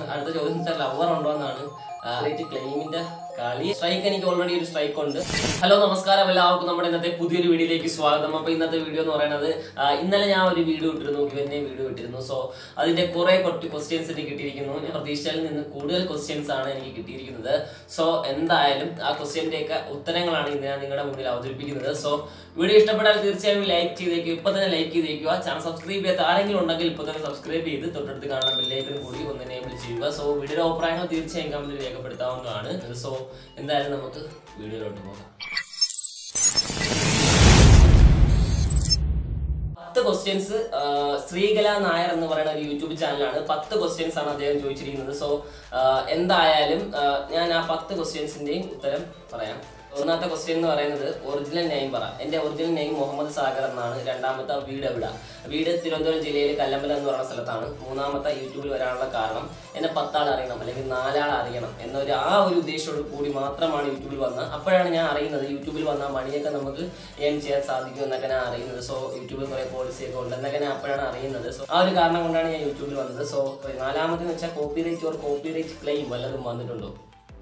അടുത്ത ചോദ്യം വെച്ചാൽ ലവർ ഉണ്ടോ എന്നാണ് ക്ലെയിമിന്റെ കളി സ്ട്രൈക്ക് എനിക്ക് ഓൾറെഡി ഒരു സ്ട്രൈക്ക് ഉണ്ട് ഹലോ നമസ്കാരം എല്ലാവർക്കും നമ്മുടെ ഇന്നത്തെ പുതിയൊരു വീഡിയോയിലേക്ക് സ്വാഗതം അപ്പൊ ഇന്നത്തെ വീഡിയോ എന്ന് പറയുന്നത് ആ, ഇന്നലെ ഞാൻ ഒരു വീഡിയോ ഇട്ടിരുന്നു ഇവന്റെ വീഡിയോ ഇട്ടിരുന്നു സോ അതിന്റെ കുറെ കുറച്ച് ക്വസ്റ്റ്യൻസ് എനിക്ക് കിട്ടിയിരിക്കുന്നു ഞാൻ പ്രതീക്ഷയിൽ നിന്ന് കൂടുതൽ ക്വസ്റ്റ്യൻസ് ആണ് എനിക്ക് കിട്ടിയിരിക്കുന്നത് സോ എന്തായാലും ആ ക്വസ്റ്റ്യന്റെ ഒക്കെ ഉത്തരങ്ങളാണ് ഇന്ന് ഞാൻ നിങ്ങളുടെ മുന്നിൽ അവതരിപ്പിക്കുന്നത് സോ വീഡിയോ ഇഷ്ടപ്പെട്ടാൽ തീർച്ചയായും ലൈക്ക് ചെയ്തേക്കും ഇപ്പൊ തന്നെ ലൈക്ക് ചെയ്തേക്കുക ചാനൽ സബ്സ്ക്രൈബ് ചെയ്യാത്ത ആരെങ്കിലും ഉണ്ടെങ്കിൽ ഇപ്പൊ തന്നെ സബ്സ്ക്രൈബ് ചെയ്ത് തൊട്ടടുത്ത് കാണുന്ന ബെല്ലേക്കും കൂടി ഒന്ന് എനേബിൾ ചെയ്യുക സോ വീഡിയോയുടെ അഭിപ്രായങ്ങൾ തീർച്ചയായും കമന്റിൽ രേഖപ്പെടുത്താവുന്നതാണ് സോ എന്തായാലും നമുക്ക് വീഡിയോയിലോട്ട് പോകാം പത്ത് ക്വസ്റ്റ്യൻസ് ശ്രീകല നായർ എന്ന് പറയുന്ന ഒരു യൂട്യൂബ് ചാനലാണ് പത്ത് ക്വസ്റ്റ്യൻസ് ആണ് അദ്ദേഹം ചോദിച്ചിരിക്കുന്നത് സോ എന്തായാലും ആ, ഞാൻ ആ പത്ത് ക്വസ്റ്റ്യൻസിന്റെയും ഉത്തരം പറയാം ഒന്നാമത്തെ ക്വസ്റ്റ്യൻ എന്ന് പറയുന്നത് ഒറിജിനൽ നെയിം പറ എന്റെ ഒറിജിനൽ നെയിം മുഹമ്മദ് സാഗർ എന്നാണ് രണ്ടാമത്തെ വീട് എവിടെ വീട് തിരുവനന്തപുരം ജില്ലയിൽ കല്ലമ്പലം എന്ന് പറയുന്ന സ്ഥലത്താണ് മൂന്നാമത്തെ യൂട്യൂബിൽ വരാനുള്ള കാരണം എന്നെ പത്താൾ അറിയണം അല്ലെങ്കിൽ നാലാൾ അറിയണം എന്നൊരു ആ ഒരു ഉദ്ദേശത്തോട് കൂടി മാത്രമാണ് യൂട്യൂബിൽ വന്നത് അപ്പോഴാണ് ഞാൻ അറിയുന്നത് യൂട്യൂബിൽ വന്ന മണിയൊക്കെ നമുക്ക് ഏൺ ചെയ്യാൻ സാധിക്കും എന്നൊക്കെ ഞാൻ അറിയുന്നത് സോ യൂട്യൂബിൽ കുറെ പോളിസി ഒക്കെ ഉണ്ട് എന്നൊക്കെ ഞാൻ അപ്പോഴാണ് അറിയുന്നത് സോ ആ ഒരു കാരണം കൊണ്ടാണ് ഞാൻ യൂട്യൂബിൽ വന്നത് സോ നാലാമതെന്ന് വെച്ചാൽ copyright or copyright claim വല്ലതും വന്നിട്ടുണ്ടോ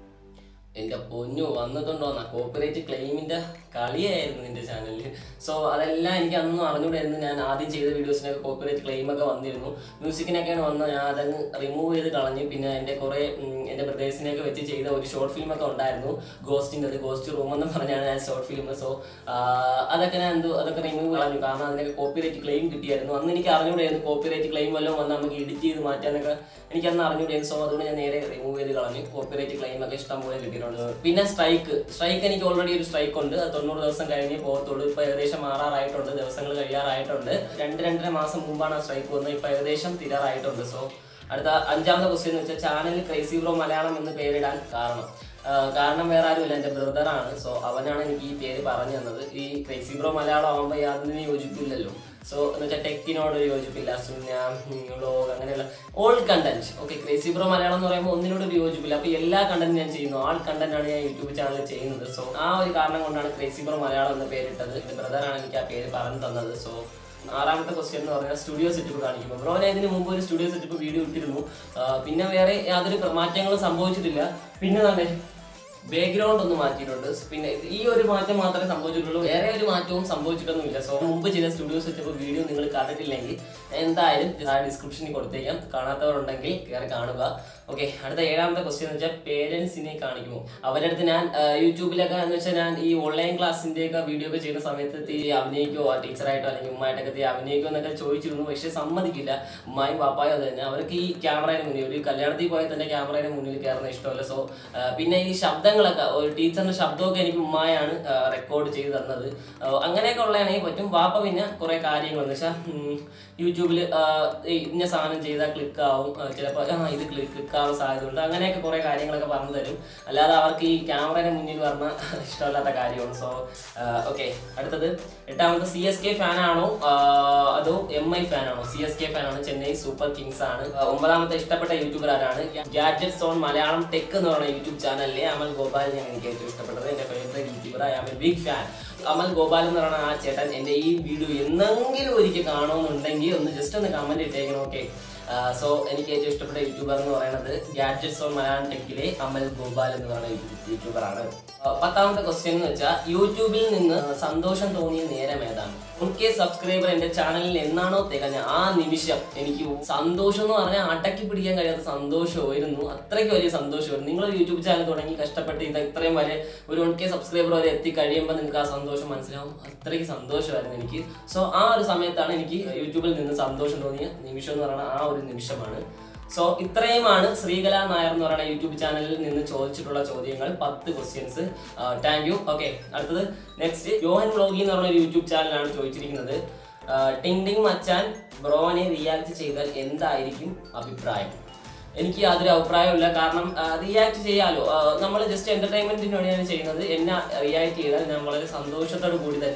എന്റെ പൊന്നു വന്നിട്ടുണ്ടോന്നാ കോപ്പിറൈറ്റ് ക്ലെയിമിന്റെ കളിയായിരുന്നു നിന്റെ ചാനലിൽ സോ അതെല്ലാം എനിക്ക് അന്നും അറിഞ്ഞുകൂടായിരുന്നു ഞാൻ ആദ്യം ചെയ്ത വീഡിയോസിനൊക്കെ കോപ്പിറൈറ്റ് ക്ലെയിം ഒക്കെ വന്നിരുന്നു മ്യൂസിക്കിനൊക്കെയാണ് വന്നത് ഞാൻ അതങ്ങ് റിമൂവ് ചെയ്ത് കളഞ്ഞു പിന്നെ എൻ്റെ കുറെ ഉം, എൻ്റെ ബ്രദേഴ്സിനെയൊക്കെ വെച്ച് ചെയ്ത ഒരു ഷോർട്ട് ഫിലിം ഒക്കെ ഉണ്ടായിരുന്നു ഗോസ്റ്റിൻ്റെ അത് ഗോസ്റ്റ് റൂം എന്ന് പറഞ്ഞാണ് ഞാൻ ഷോർട്ട് ഫിലിം സോ അതൊക്കെ ഞാൻ എന്തോ അതൊക്കെ റിമൂവ് കളഞ്ഞു കാരണം അതിനൊക്കെ കോപ്പിറൈറ്റ് ക്ലെയിം കിട്ടിയായിരുന്നു അന്ന് എനിക്ക് അറിഞ്ഞുകൂടായിരുന്നു കോപ്പിറൈറ്റ് ക്ലെയിം വല്ലതും വന്നാൽ നമുക്ക് എഡിറ്റ് ചെയ്ത് മാറ്റാന്നൊക്കെ എനിക്ക് അന്ന് അറിഞ്ഞുകൂടായിരുന്നു സോ അതുകൊണ്ട് ഞാൻ നേരെ റിമൂവ് ചെയ്ത് കളഞ്ഞു കോപ്പിറൈറ്റ് ക്ലെയിം ഒക്കെ ഇഷ്ടം പോലെ കിട്ടിയിട്ടുണ്ട് പിന്നെ സ്ട്രൈക്ക് സ്ട്രൈക്ക് എനിക്ക് ഓൾറെഡി ഒരു സ്ട്രൈക്ക് ഉണ്ട് അത് തൊണ്ണൂറ് ദിവസം കഴിഞ്ഞ് പോകത്തുള്ളൂ ഇപ്പൊ ഏകദേശം മാറാറായിട്ടുണ്ട് ദിവസങ്ങൾ കഴിയാറായിട്ടുണ്ട് രണ്ട് രണ്ടര മാസം മുമ്പാണ് ആ സ്ട്രൈക്ക് വന്നത് ഇപ്പൊ ഏകദേശം തീരാറായിട്ടുണ്ട് സോ അടുത്ത അഞ്ചാമത്തെ ക്വസ്റ്റ്യൻ എന്ന് വെച്ചാൽ ചാനലിൽ ക്രൈസി ബ്രോ മലയാളം എന്ന് പേരിടാൻ കാരണം ആ, കാരണം വേറെ ആരുമില്ല എൻ്റെ ബ്രദറാണ് സോ അവനാണ് എനിക്ക് ഈ പേര് പറഞ്ഞു തന്നത് ഈ ക്രൈസി ബ്രോ മലയാളം ആകുമ്പോൾ യാതൊന്നിനും യോജിപ്പില്ലല്ലോ സോ എന്ന് വെച്ചാൽ ടെക്കിനോട് ഒരു യോജിപ്പില്ല സുന്യ വ്ളോഗ് അങ്ങനെയുള്ള all content okay crazy bro Malayalam എന്ന് പറയുമ്പോൾ ഒന്നിനോട് ഒരു യോജിപ്പില്ല അപ്പൊ എല്ലാ കണ്ടന്റ് ഞാൻ ചെയ്യുന്നു ആൾ കണ്ടന്റ് ആണ് ഞാൻ യൂട്യൂബ് ചാനലിൽ ചെയ്യുന്നത് സോ ആ ഒരു കാരണം കൊണ്ടാണ് ക്രേസി ബ്രോ മലയാളം എന്ന് പേരിട്ടത് എൻ്റെ ബ്രദറാണ് എനിക്ക് ആ പേര് പറഞ്ഞു തന്നത് സോ ആറാമത്തെ ക്വസ്റ്റ്യൻ എന്ന് പറഞ്ഞാൽ സ്റ്റുഡിയോ സെറ്റപ്പ് കാണിക്കുമ്പോൾ ബ്രോ ഞാൻ ഇതിന് മുമ്പ് ഒരു സ്റ്റുഡിയോ സെറ്റപ്പ് വീഡിയോ ഇട്ടിരുന്നു ആ, പിന്നെ വേറെ യാതൊരു പ്ര- മാറ്റങ്ങളും സംഭവിച്ചിട്ടില്ല പിന്നെ തന്നെ ബാക്ക്ഗ്രൗണ്ട് ഒന്ന് മാറ്റിയിട്ടുണ്ട് പിന്നെ ഇത് ഈ ഒരു മാറ്റം മാത്രമേ സംഭവിച്ചിട്ടുള്ളൂ വേറെ ഒരു മാറ്റവും സംഭവിച്ചിട്ടൊന്നുമില്ല സോ മുമ്പ് ചെയ്ത സ്റ്റുഡിയോ സെറ്റപ്പ് വീഡിയോ നിങ്ങൾ കണ്ടിട്ടില്ലെങ്കിൽ എന്തായാലും ഡിസ്ക്രിപ്ഷനിൽ കൊടുത്തേക്കാം കാണാത്തവരുണ്ടെങ്കിൽ കയറി കാണുക ഓക്കെ അടുത്ത ഏഴാമത്തെ ക്വസ്റ്റ്യൻ എന്ന് വെച്ചാൽ പേരൻസിനെ കാണിക്കുമോ അവരുടെ അടുത്ത് ഞാൻ ആ, യൂട്യൂബിലൊക്കെ എന്ന് വെച്ചാൽ ഞാൻ ഈ ഓൺലൈൻ ക്ലാസ്സിന്റെ ഒക്കെ വീഡിയോ ഒക്കെ ചെയ്യുന്ന സമയത്ത് തീ അഭിനയിക്കോ ടീച്ചറായിട്ടോ അല്ലെങ്കിൽ ഉമ്മായിട്ടൊക്കെ തീ അഭിനയിക്കോ എന്നൊക്കെ ചോദിച്ചിരുന്നു പക്ഷെ സമ്മതിക്കില്ല ഉമ്മായും പാപ്പായും അത് തന്നെ അവർക്ക് ഈ ക്യാമറയുടെ മുന്നിൽ ഒരു കല്യാണത്തിൽ പോയാൽ തന്നെ ക്യാമറയുടെ മുന്നിൽ കയറുന്ന ഇഷ്ടമല്ല സോ പിന്നെ ഈ ശബ്ദങ്ങളൊക്കെ ഒരു ടീച്ചറിന്റെ ശബ്ദമൊക്കെ എനിക്ക് ഉമ്മായാണ് റെക്കോർഡ് ചെയ്ത് തന്നത് ആ, അങ്ങനെയൊക്കെ ഉള്ളതാണെങ്കിൽ പറ്റും പാപ്പ പിന്നെ കുറെ കാര്യങ്ങൾ എന്ന് വെച്ചാൽ യൂട്യൂബിൽ ഇന്ന സാധനം ചെയ്താൽ ക്ലിക്ക് ആവും ചിലപ്പോൾ ആ ഇത് ക്ലിക്ക് ക്ലിക്ക് ആവാൻ സാധ്യതയുണ്ട് അങ്ങനെയൊക്കെ കുറെ കാര്യങ്ങളൊക്കെ പറഞ്ഞു തരും അല്ലാതെ അവർക്ക് ഈ ക്യാമറയുടെ മുന്നിൽ പറഞ്ഞ ഇഷ്ടമല്ലാത്ത കാര്യമാണ് സോ ഓക്കെ അടുത്തത് എട്ടാമത്തെ സി എസ് കെ ഫാൻ ആണോ ആ, അതോ എം ഐ ഫാൻ ആണോ C S K fan Chennai ചെന്നൈ സൂപ്പർ കിങ്സ് ആണ് ആ, ഒമ്പതാമത്തെ ഇഷ്ടപ്പെട്ട യൂട്യൂബർ ആരാണ് ഗാഡ്ജറ്റ്സ് ഓൺ മലയാളം ടെക് എന്ന് പറയുന്ന യൂട്യൂബ് ചാനലിലെ അമൽ ഗോപാൽ ഞാൻ എനിക്ക് ഏറ്റവും ഇഷ്ടപ്പെട്ടത് എന്റെ favourite YouTuber I am a big fan Amal Gopal എന്ന് പറയുന്ന ആ ചേട്ടൻ എന്റെ ഈ വീഡിയോ എന്നെങ്കിലും ഒരിക്കൽ കാണുമെന്നുണ്ടെങ്കിൽ ഒന്ന് ജസ്റ്റ് ഒന്ന് കമന്റ് ഇട്ടേക്കണം ഓക്കെ സോ എനിക്ക് ഏറ്റവും ഇഷ്ടപ്പെട്ട യൂട്യൂബർ എന്ന് പറയുന്നത് ഗാഡ്ജറ്റ്സ് ഓൺ മലയാളം ടെക്കിലെ അമൽ ഗോപാൽ എന്ന് പറയുന്ന യൂട്യൂബർ ആണ് പത്താമത്തെ ക്വസ്റ്റ്യൻ എന്ന് വെച്ചാൽ യൂട്യൂബിൽ നിന്ന് സന്തോഷം തോന്നിയ നേരം ഏതാണ് കെ സബ്സ്ക്രൈബർ എന്റെ ചാനലിൽ എന്നാണോ തികഞ്ഞ ആ നിമിഷം എനിക്ക് സന്തോഷം എന്ന് പറഞ്ഞാൽ അടക്കി പിടിക്കാൻ കഴിയാത്ത സന്തോഷമായിരുന്നു അത്രയ്ക്ക് വലിയ സന്തോഷമായിരുന്നു നിങ്ങൾ യൂട്യൂബ് ചാനൽ തുടങ്ങി കഷ്ടപ്പെട്ട് ഇത് ഇത്രയും വരെ ഒരു വൺ കെ സബ്സ്ക്രൈബർ വരെ എത്തി കഴിയുമ്പോൾ നിങ്ങൾക്ക് ആ സന്തോഷം മനസ്സിലാവും അത്രയ്ക്ക് സന്തോഷമായിരുന്നു എനിക്ക് സോ ആ ഒരു സമയത്താണ് എനിക്ക് യൂട്യൂബിൽ നിന്ന് സന്തോഷം തോന്നിയ നിമിഷം എന്ന് പറയുന്ന ആ ഒരു നിമിഷമാണ് സോ ഇത്രയുമാണ് ശ്രീകല നായർ എന്ന് പറയുന്ന യൂട്യൂബ് ചാനലിൽ നിന്ന് ചോദിച്ചിട്ടുള്ള ചോദ്യങ്ങൾ പത്ത് ക്വസ്റ്റ്യൻസ് താങ്ക് യു ഓക്കെ അടുത്തത് നെക്സ്റ്റ് യോഹൻ വ്ലോഗി എന്ന് പറയുന്ന ഒരു യൂട്യൂബ് ചാനലാണ് ചോദിച്ചിരിക്കുന്നത് ആ, ടിങ് ടിങ് മച്ചാൻ ബ്രോനെ റിയാക്ട് ചെയ്താൽ എന്തായിരിക്കും അഭിപ്രായം എനിക്ക് യാതൊരു അഭിപ്രായമില്ല കാരണം റിയാക്ട് ചെയ്യാലോ നമ്മൾ ജസ്റ്റ് എന്റർടൈൻമെന്റിന് വേണ്ടിയാണ് ചെയ്യുന്നത് എന്നെ റിയാക്ട് ചെയ്താൽ ഞാൻ വളരെ സന്തോഷത്തോടു കൂടി തന്നെ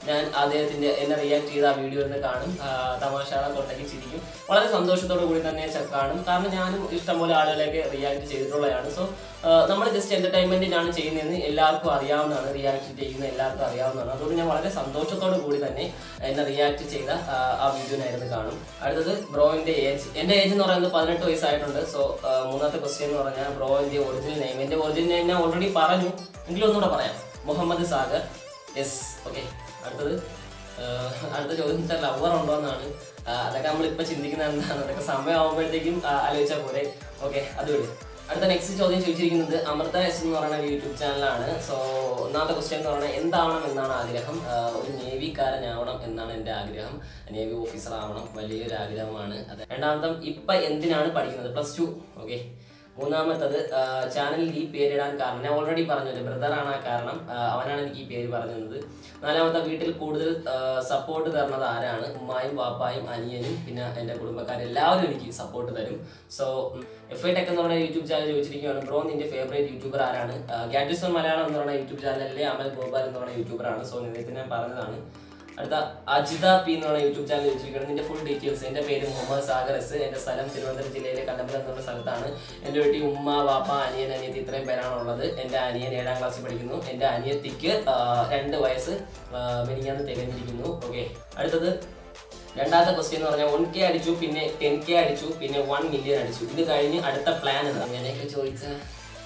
ഞാൻ അദ്ദേഹത്തിന്റെ എന്നെ റിയാക്ട് ചെയ്ത ആ വീഡിയോ ഒന്ന് കാണും ആ, തമാശകളെ കൊണ്ടൊക്കെ ചിരിക്കും വളരെ സന്തോഷത്തോടു കൂടി തന്നെ ച- കാണും കാരണം ഞാനും ഇഷ്ടംപോലെ ആളുകളെയൊക്കെ റിയാക്ട് ചെയ്തിട്ടുള്ളതാണ് സോ നമ്മൾ ജസ്റ്റ് എന്റർടൈൻമെന്റിനാണ് ചെയ്യുന്നതെന്ന് എല്ലാവർക്കും അറിയാവുന്നതാണ് റിയാക്ട് ചെയ്യുന്ന എല്ലാവർക്കും അറിയാവുന്നതാണ് അതുകൊണ്ട് ഞാൻ വളരെ സന്തോഷത്തോടു കൂടി തന്നെ എന്നെ റിയാക്ട് ചെയ്ത ആ, ആ വീഡിയോനായിരുന്നു കാണും അടുത്തത് ബ്രോയിന്റെ ഏജ് എന്റെ ഏജ് എന്ന് പറയുന്നത് പതിനെട്ട് വയസ്സായിട്ടുണ്ട് സോ മൂന്നാമത്തെ ക്വസ്റ്റ്യൻ എന്ന് പറഞ്ഞാൽ ബ്രോയിന്റെ ഒറിജിനൽ നെയിം എന്റെ ഒറിജിനൽ നെയിം ഞാൻ ഓൾറെഡി പറഞ്ഞു എങ്കിലും ഒന്നുകൂടെ പറയാം മുഹമ്മദ് സാഗർ യെസ് ഓക്കെ അടുത്തത് ആഹ് അടുത്ത ചോദ്യം വെച്ചാൽ ലവർ ഉണ്ടോ എന്നാണ് ആഹ് അതൊക്കെ നമ്മളിപ്പോൾ ചിന്തിക്കുന്ന എന്താണ് അതൊക്കെ സമയമാകുമ്പോഴത്തേക്കും ആലോചിച്ചാൽ പോരെ ഓക്കെ അത് വിടും അടുത്ത നെക്സ്റ്റ് ചോദ്യം ചോദിച്ചിരിക്കുന്നത് അമൃത എസ് എന്ന് പറയുന്ന ഒരു യൂട്യൂബ് ചാനലാണ് സോ ഒന്നാമത്തെ ക്വസ്റ്റ്യൻ എന്ന് പറയുന്നത് എന്താവണം എന്നാണ് ആഗ്രഹം ആഹ് ഒരു നേവിക്കാരനാവണം എന്നാണ് എൻ്റെ ആഗ്രഹം നേവി ഓഫീസർ ആവണം വലിയൊരു ആഗ്രഹമാണ് അത് രണ്ടാമത്തെ ഇപ്പം എന്തിനാണ് പഠിക്കുന്നത് പ്ലസ് ടു ഓക്കെ മൂന്നാമത്തത് ചാനലിൽ ഈ പേരിടാൻ കാരണം ഞാൻ ഓൾറെഡി പറഞ്ഞു ബ്രദറാണ് ആ കാരണം ആ, അവനാണ് എനിക്ക് ഈ പേര് പറഞ്ഞു തന്നത് നാലാമത്തെ വീട്ടിൽ കൂടുതൽ സപ്പോർട്ട് തരുന്നത് ആരാണ് ഉമ്മായും വാപ്പായും അനിയനും പിന്നെ എൻ്റെ കുടുംബക്കാരെല്ലാവരും എനിക്ക് സപ്പോർട്ട് തരും സോ എഫ് ഐ ടെക് എന്ന് പറയുന്ന യൂട്യൂബ് ചാനൽ ചോദിച്ചിരിക്കുകയാണ് ബ്രോ നിന്റെ ഫേവറേറ്റ് യൂട്യൂബർ ആരാണ് ഗാഡ്ജസോൺ മലയാളം എന്ന് പറയുന്ന യൂട്യൂബ് ചാനലിലെ അമൽ ഗോപാൽ എന്ന് പറയുന്ന യൂട്യൂബറാണ് സോ നിങ്ങൾക്ക് ഞാൻ പറഞ്ഞതാണ് അടുത്ത അജിത പി എന്ന് പറയുന്ന യൂട്യൂബ് ചാനൽ വെച്ചിരിക്കുന്നത് നിന്റെ ഫുൾ ഡീറ്റെയിൽസ് എൻ്റെ പേര് മുഹമ്മദ് സാഗർ എസ് എൻ്റെ സ്ഥലം തിരുവനന്തപുരം ജില്ലയിലെ കണ്ടമ്പലം എന്നുള്ള സ്ഥലത്താണ് എൻ്റെ വീട്ടിൽ ഉമ്മ വാപ്പ അനിയൻ അനിയത്തി ഇത്രയും പേരാണ് ഉള്ളത് എൻ്റെ അനിയൻ ഏഴാം ക്ലാസ്സിൽ പഠിക്കുന്നു എൻ്റെ അനിയത്തിക്ക് ആ, രണ്ട് വയസ്സ് മെനിഞ്ഞാന്ന് തികഞ്ഞിരിക്കുന്നു ഓക്കെ അടുത്തത് രണ്ടാമത്തെ ക്വസ്റ്റ്യൻ എന്ന് പറഞ്ഞാൽ വൺ കെ അടിച്ചു പിന്നെ ടെൻ കെ അടിച്ചു പിന്നെ വൺ മില്യൺ അടിച്ചു ഇത് കഴിഞ്ഞ് അടുത്ത പ്ലാൻ എന്താ അങ്ങനെയൊക്കെ ചോദിച്ചാൽ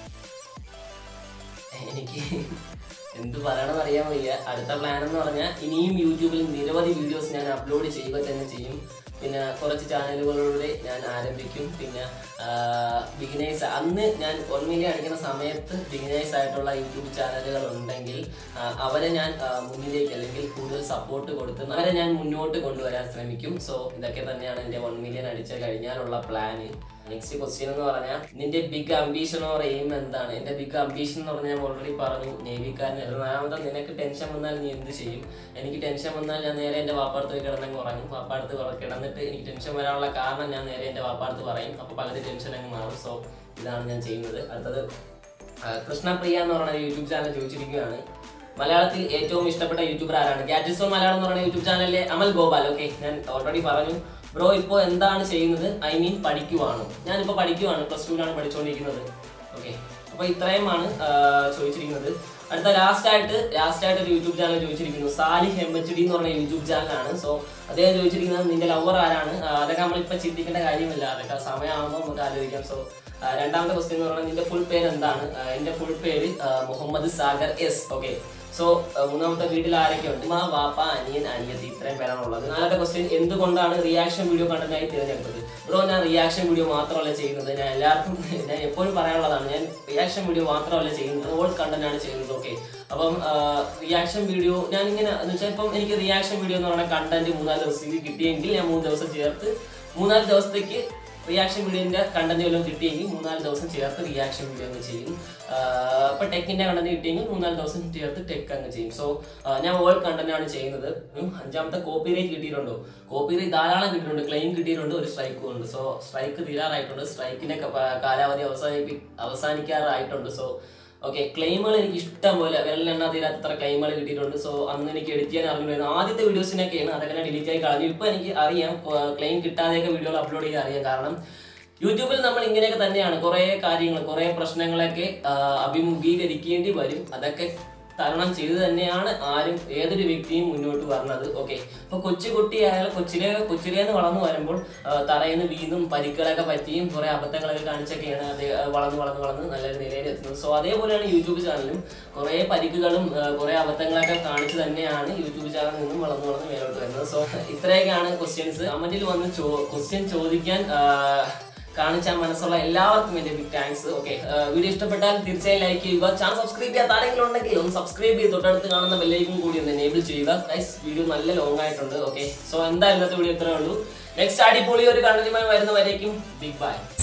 എനിക്ക് എന്ത് പറയണമെന്ന് അറിയാൻ വയ്യ അടുത്ത പ്ലാൻ എന്ന് പറഞ്ഞാൽ ഇനിയും യൂട്യൂബിൽ നിരവധി വീഡിയോസ് ഞാൻ അപ്ലോഡ് ചെയ്യുക തന്നെ ചെയ്യും പിന്നെ കുറച്ച് ചാനലുകളിലൂടെ ഞാൻ ആരംഭിക്കും പിന്നെ ബിഗിനേഴ്സ് അന്ന് ഞാൻ വൺ മില്യൺ അടിക്കുന്ന സമയത്ത് ബിഗിനേഴ്സ് ആയിട്ടുള്ള യൂട്യൂബ് ചാനലുകൾ ഉണ്ടെങ്കിൽ ആ, അവരെ ഞാൻ ആ, മുന്നിലേക്ക് അല്ലെങ്കിൽ കൂടുതൽ സപ്പോർട്ട് കൊടുത്ത് അവരെ ഞാൻ മുന്നോട്ട് കൊണ്ടുവരാൻ ശ്രമിക്കും സോ ഇതൊക്കെ തന്നെയാണ് എൻ്റെ വൺ മില്യൺ അടിച്ച കഴിഞ്ഞാലുള്ള പ്ലാന് നെക്സ്റ്റ് ക്വസ്റ്റ്യൻ എന്ന് പറഞ്ഞാൽ നിന്റെ ബിഗ് അംബീഷൻ ഓർ എയിം എന്താണ് എന്റെ ബിഗ് അംബീഷൻ എന്ന് പറഞ്ഞാൽ ഞാൻ ഓൾറെഡി പറഞ്ഞു നേവിക്കാരൻ രണ്ടാമത്തെ നിനക്ക് ടെൻഷൻ വന്നാൽ നീ എന്ത് ചെയ്യും എനിക്ക് ടെൻഷൻ വന്നാൽ ഞാൻ നേരെ എൻ്റെ വാപ്പാടത്ത് പോയി കിടന്നങ്ങ് ഉറങ്ങും വാപ്പാടത്ത് കുറെ കിടന്നിട്ട് എനിക്ക് ടെൻഷൻ വരാനുള്ള കാരണം ഞാൻ നേരെ എൻ്റെ വാപ്പാടത്ത് പറയും അപ്പോൾ പകുതി ടെൻഷൻ അങ്ങ് മാറും സോ ഇതാണ് ഞാൻ ചെയ്യുന്നത് അടുത്തത് ആ, കൃഷ്ണപ്രിയ എന്ന് പറയുന്ന യൂട്യൂബ് ചാനൽ ചോദിച്ചിരിക്കുകയാണ് മലയാളത്തിൽ ഏറ്റവും ഇഷ്ടപ്പെട്ട യൂട്യൂബർ ആരാണ് ഗാഡ്ജസോ മലയാളം എന്ന് പറയുന്ന യൂട്യൂബ് ചാനലിലെ അമൽ ഗോപാൽ ഓക്കെ ഞാൻ ഓൾറെഡി പറഞ്ഞു ബ്രോ ഇപ്പോൾ എന്താണ് ചെയ്യുന്നത് ഐ മീൻ പഠിക്കുവാണോ ഞാനിപ്പോൾ പഠിക്കുവാണ് പ്ലസ് ടുവിലാണ് പഠിച്ചുകൊണ്ടിരിക്കുന്നത് ഓക്കെ അപ്പോൾ ഇത്രയുമാണ് ആ, ചോദിച്ചിരിക്കുന്നത് അടുത്ത ലാസ്റ്റ് ആയിട്ട് ലാസ്റ്റ് ആയിട്ട് ഒരു യൂട്യൂബ് ചാനൽ ചോദിച്ചിരിക്കുന്നു സാലിഹ് എം എച്ച് ഡി എന്ന് പറഞ്ഞ യൂട്യൂബ് ചാനലാണ് സോ അദ്ദേഹം ചോദിച്ചിരിക്കുന്നത് നിന്റെ ലവർ ആരാണ് ആ, അതൊക്കെ നമ്മളിപ്പോൾ ചിന്തിക്കേണ്ട കാര്യമില്ല അതൊക്കെ സമയമാകുമ്പോൾ നമുക്ക് ആലോചിക്കാം സോ രണ്ടാമത്തെ ക്വസ്റ്റ്യൻ എന്ന് പറഞ്ഞാൽ നിന്റെ ഫുൾ പേര് എന്താണ് ആ, എന്റെ ഫുൾ പേര് ആ, Muhammad Sagar S okay so മൂന്നാമത്തെ വീട്ടിൽ ആരൊക്കെ ഉണ്ട് ഉമ്മ വാപ്പ അനിയൻ അനിയത്തി ഇത്രയും പേരാണ് ഉള്ളത് നാലാമത്തെ ക്വസ്റ്റ്യൻ എന്തുകൊണ്ടാണ് റിയാക്ഷൻ വീഡിയോ കണ്ടന്റായി തിരഞ്ഞെടുത്തത് ബ്രോ ഞാൻ റിയാക്ഷൻ വീഡിയോ മാത്രമല്ല ചെയ്യുന്നത് ഞാൻ എല്ലാവർക്കും ഞാൻ എപ്പോഴും പറയാനുള്ളതാണ് ഞാൻ റിയാക്ഷൻ വീഡിയോ മാത്രമല്ല ചെയ്യുന്നത് ഓൾ കണ്ടന്റ് ആണ് ചെയ്യുന്നത് ഓക്കെ അപ്പം റിയാക്ഷൻ വീഡിയോ ഞാൻ ഇങ്ങനെ എന്ന് വെച്ചാൽ ഇപ്പം എനിക്ക് റിയാക്ഷൻ വീഡിയോ എന്ന് പറയുന്ന കണ്ടന്റ് മൂന്നാല് ദിവസത്തേക്ക് കിട്ടിയെങ്കിൽ ഞാൻ മൂന്ന് ദിവസം ചേർത്ത് മൂന്നാല് ദിവസത്തേക്ക് റിയാക്ഷൻ വീഡിയോന്റെ കണ്ടന്റ് വല്ലതും കിട്ടിയെങ്കിൽ മൂന്നാല് ദിവസം ചേർത്ത് റിയാക്ഷൻ വീഡിയോ അങ്ങ് ചെയ്യും ആഹ് ഇപ്പൊ ടെക്കിന്റെ കണ്ടന്റ് കിട്ടിയെങ്കിൽ മൂന്നാല് ദിവസം ചേർത്ത് ടെക്ക് അങ്ങ് ചെയ്യും സോ ഞാൻ ഓൾ കണ്ടന്റ് ആണ് ചെയ്യുന്നത് ഉം, അഞ്ചാമത്തെ കോപ്പി റേറ്റ് കിട്ടിയിട്ടുണ്ടോ കോപ്പി റേറ്റ് ധാരാളം കിട്ടിയിട്ടുണ്ട് ക്ലെയിം കിട്ടിയിട്ടുണ്ട് ഒരു സ്ട്രൈക്കും ഉണ്ട് സോ സ്ട്രൈക്ക് തീരാറായിട്ടുണ്ട് സ്ട്രൈക്കിന്റെ കാലാവധി അവസാനിപ്പി അവസാനിക്കാറായിട്ടുണ്ട് സോ ഓക്കെ ക്ലെയിമുകൾ എനിക്ക് ഇഷ്ടം പോലെ വിരലെണ്ണ തീരാത്തത്ര ക്ലെയിമുകൾ കിട്ടിയിട്ടുണ്ട് സോ അന്ന് എനിക്ക് എഡിറ്റ് ചെയ്യാൻ അറിഞ്ഞിരുന്നു ആദ്യത്തെ വീഡിയോസിനൊക്കെയാണ് അതൊക്കെ ഞാൻ ഡിലീറ്റ് ആയി കളഞ്ഞു ഇപ്പൊ എനിക്ക് അറിയാം ക്ലെയിം കിട്ടാതെയൊക്കെ വീഡിയോകൾ അപ്ലോഡ് ചെയ്യാൻ അറിയാം കാരണം യൂട്യൂബിൽ നമ്മൾ ഇങ്ങനെയൊക്കെ തന്നെയാണ് കുറേ കാര്യങ്ങൾ കുറേ പ്രശ്നങ്ങളൊക്കെ ആ, അഭിമുഖീകരിക്കേണ്ടി വരും അതൊക്കെ തരണം ചെയ്ത് തന്നെയാണ് ആരും ഏതൊരു വ്യക്തിയും മുന്നോട്ട് വരുന്നത് ഓക്കെ അപ്പൊ കൊച്ചുകുട്ടിയായാലും കൊച്ചിലെ കൊച്ചിലേന്ന് വളർന്നു വരുമ്പോൾ ആ, തറയിൽ നിന്ന് വീണും പരിക്കുകളൊക്കെ പറ്റിയും കുറെ അബദ്ധങ്ങളൊക്കെ കാണിച്ചൊക്കെയാണ് അത് വളർന്ന് വളർന്ന് വളർന്ന് നല്ലൊരു നിലയിൽ എത്തുന്നത് സോ അതേപോലെയാണ് യൂട്യൂബ് ചാനലും കുറെ പരിക്കുകളും ആ, കുറെ അബദ്ധങ്ങളൊക്കെ കാണിച്ച് തന്നെയാണ് യൂട്യൂബ് ചാനലിൽ നിന്നും വളർന്ന് വളർന്ന് മേലോട്ട് വരുന്നത് സോ ഇത്രയൊക്കെയാണ് ക്വസ്റ്റ്യൻസ് കമന്റിൽ വന്ന് ക്വസ്റ്റ്യൻ ചോദിക്കാൻ ആ, കാണിച്ചാൽ മനസ്സുള്ള എല്ലാവർക്കും എന്റെ ബിഗ് താങ്ക്സ് ഓക്കെ വീഡിയോ ഇഷ്ടപ്പെട്ടാൽ തീർച്ചയായും ലൈക്ക് ചെയ്യുക ചാനൽ സബ്സ്ക്രൈബ് ചെയ്യാത്ത ആരെങ്കിലും ഉണ്ടെങ്കിൽ ഒന്ന് സബ്സ്ക്രൈബ് ചെയ്ത് തൊട്ടടുത്ത് കാണുന്ന ബെല്ലൈക്കും കൂടി ഒന്ന് എനേബിൾ ചെയ്യുക ഗൈസ് വീഡിയോ നല്ല ലോങ് ആയിട്ടുണ്ട് ഓക്കെ സോ എന്തായാലും ഇന്നത്തെ വീഡിയോ ഇത്രേ ഉള്ളൂ നെക്സ്റ്റ് അടിപൊളി ഒരു കണ്ടന്റുമായി വരുന്നവരേക്കും ബിഗ് ബൈ